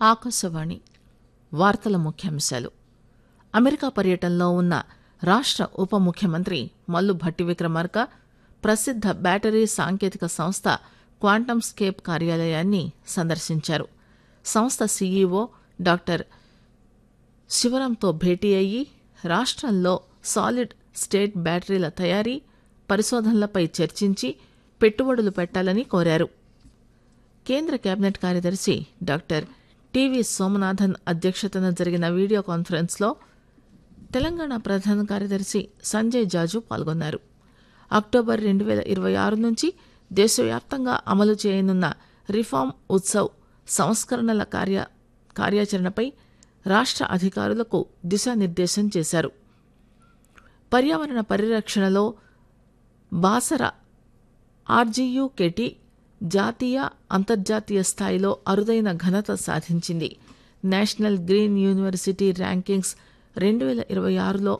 ఆకాశవాణి వార్తల ముఖ్యాంశాలు అమెరికా పర్యటనలో ఉన్న రాష్ట్ర ఉప ముఖ్యమంత్రి మల్లు భట్టి విక్రమార్క ప్రసిద్ధ బ్యాటరీ సాంకేతిక సంస్థ క్వాంటమ్ స్కేప్ కార్యాలయాన్ని సందర్శించారు సంస్థ సీఈఓ డాక్టర్ శివరంతో భేటీ అయ్యి రాష్ట్రంలో సాలిడ్ స్టేట్ బ్యాటరీల తయారీ పరిశోధనలపై చర్చించి పెట్టుబడులు పెట్టాలని కోరారు కేంద్ర కేబినెట్ కార్యదర్శి డాక్టర్ టివి సోమనాథన్ అధ్యక్షతన జరిగిన వీడియో కాన్ఫరెన్స్లో తెలంగాణ ప్రధాన కార్యదర్శి సంజయ్ జాజు పాల్గొన్నారు అక్టోబర్ రెండు వేల ఇరవై ఆరు నుంచి దేశవ్యాప్తంగా అమలు చేయనున్న రిఫార్మ్ ఉత్సవ్ సంస్కరణల కార్య కార్యాచరణపై రాష్ట్ర అధికారులకు దిశానిర్దేశం చేశారు పర్యావరణ పరిరక్షణలో బాసర ఆర్జీయుకెటి జాతీయ అంతర్జాతీయ స్థాయిలో అరుదైన ఘనత సాధించింది నేషనల్ గ్రీన్ యూనివర్సిటీ ర్యాంకింగ్స్ రెండు వేల ఇరవై ఆరులో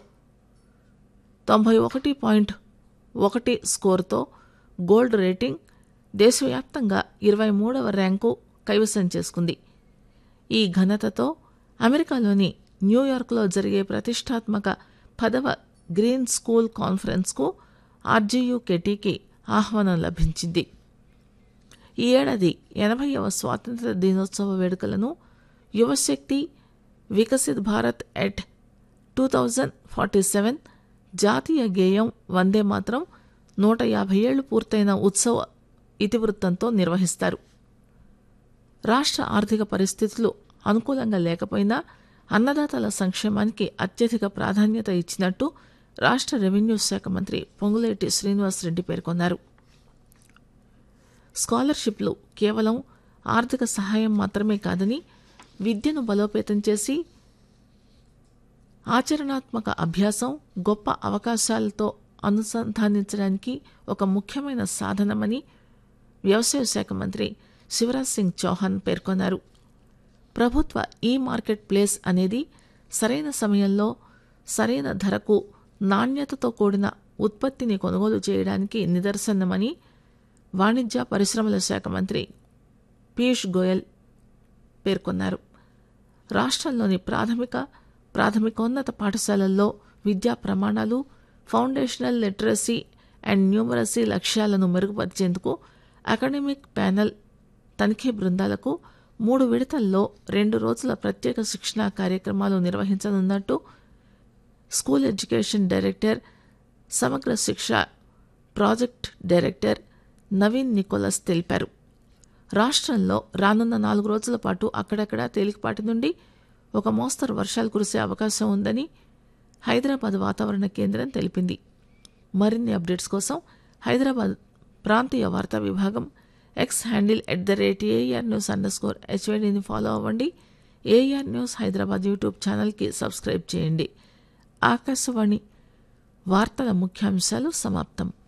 తొంభై ఒకటి పాయింట్ ఒకటి స్కోర్తో గోల్డ్ రేటింగ్ దేశవ్యాప్తంగా ఇరవై మూడవ ర్యాంకు కైవసం చేసుకుంది ఈ ఘనతతో అమెరికాలోని న్యూయార్క్లో జరిగే ప్రతిష్టాత్మక పదవ గ్రీన్ స్కూల్ కాన్ఫరెన్స్కు ఆర్జీయూ కెటీకి ఆహ్వానం లభించింది ఈ ఏడాది ఎనభైవ స్వాతంత్ర దినోత్సవ వేడుకలను Yuvashakti Viksit Bharat at two thousand forty seven జాతీయ గేయం వందే మాత్రం నూట యాభై ఏళ్లు పూర్తయిన ఉత్సవ ఇతివృత్తంతో నిర్వహిస్తారు రాష్ట్ర ఆర్థిక పరిస్థితులు అనుకూలంగా లేకపోయినా అన్నదాతల సంక్షేమానికి అత్యధిక ప్రాధాన్యత ఇచ్చినట్టు రాష్ట్ర రెవెన్యూ శాఖ మంత్రి పొంగులేటి శ్రీనివాసరెడ్డి పేర్కొన్నారు స్కాలర్షిప్లు కేవలం ఆర్థిక సహాయం మాత్రమే కాదని విద్యను బలోపేతం చేసి ఆచరణాత్మక అభ్యాసం గొప్ప అవకాశాలతో అనుసంధానించడానికి ఒక ముఖ్యమైన సాధనమని వ్యవసాయ శాఖ మంత్రి శివరాజ్ సింగ్ చౌహాన్ పేర్కొన్నారు ప్రభుత్వ ఈ మార్కెట్ ప్లేస్ అనేది సరైన సమయంలో సరైన ధరకు నాణ్యతతో కూడిన ఉత్పత్తిని కొనుగోలు చేయడానికి నిదర్శనమని వాణిజ్య పరిశ్రమల శాఖ మంత్రి పీయూష్ గోయల్ పేర్కొన్నారు రాష్ట్రంలోని ప్రాథమిక ప్రాథమికోన్నత పాఠశాలల్లో విద్యా ప్రమాణాలు ఫౌండేషనల్ లిటరసీ అండ్ న్యూమరసీ లక్ష్యాలను మెరుగుపరిచేందుకు అకాడమిక్ ప్యానెల్ తనిఖీ బృందాలకు మూడు విడతల్లో రెండు రోజుల ప్రత్యేక శిక్షణా కార్యక్రమాలు నిర్వహించనున్నట్టు స్కూల్ ఎడ్యుకేషన్ డైరెక్టర్ సమగ్ర శిక్ష ప్రాజెక్ట్ డైరెక్టర్ నవీన్ నికోలస్ తెలిపారు రాష్ట్రంలో రానున్న నాలుగు రోజుల పాటు అక్కడక్కడ తేలికపాటి నుండి ఒక మోస్తరు వర్షాలు కురిసే అవకాశం ఉందని హైదరాబాద్ వాతావరణ కేంద్రం తెలిపింది మరిన్ని అప్డేట్స్ కోసం హైదరాబాద్ ప్రాంతీయ వార్తా విభాగం X handle at the rate AIR news underscore స్కోర్ హెచ్వైడీని ఫాలో అవ్వండి ఏఆర్ న్యూస్ హైదరాబాద్ యూట్యూబ్ ఛానల్కి సబ్స్క్రైబ్ చేయండి ఆకాశవాణి వార్తల ముఖ్యాంశాలు సమాప్తం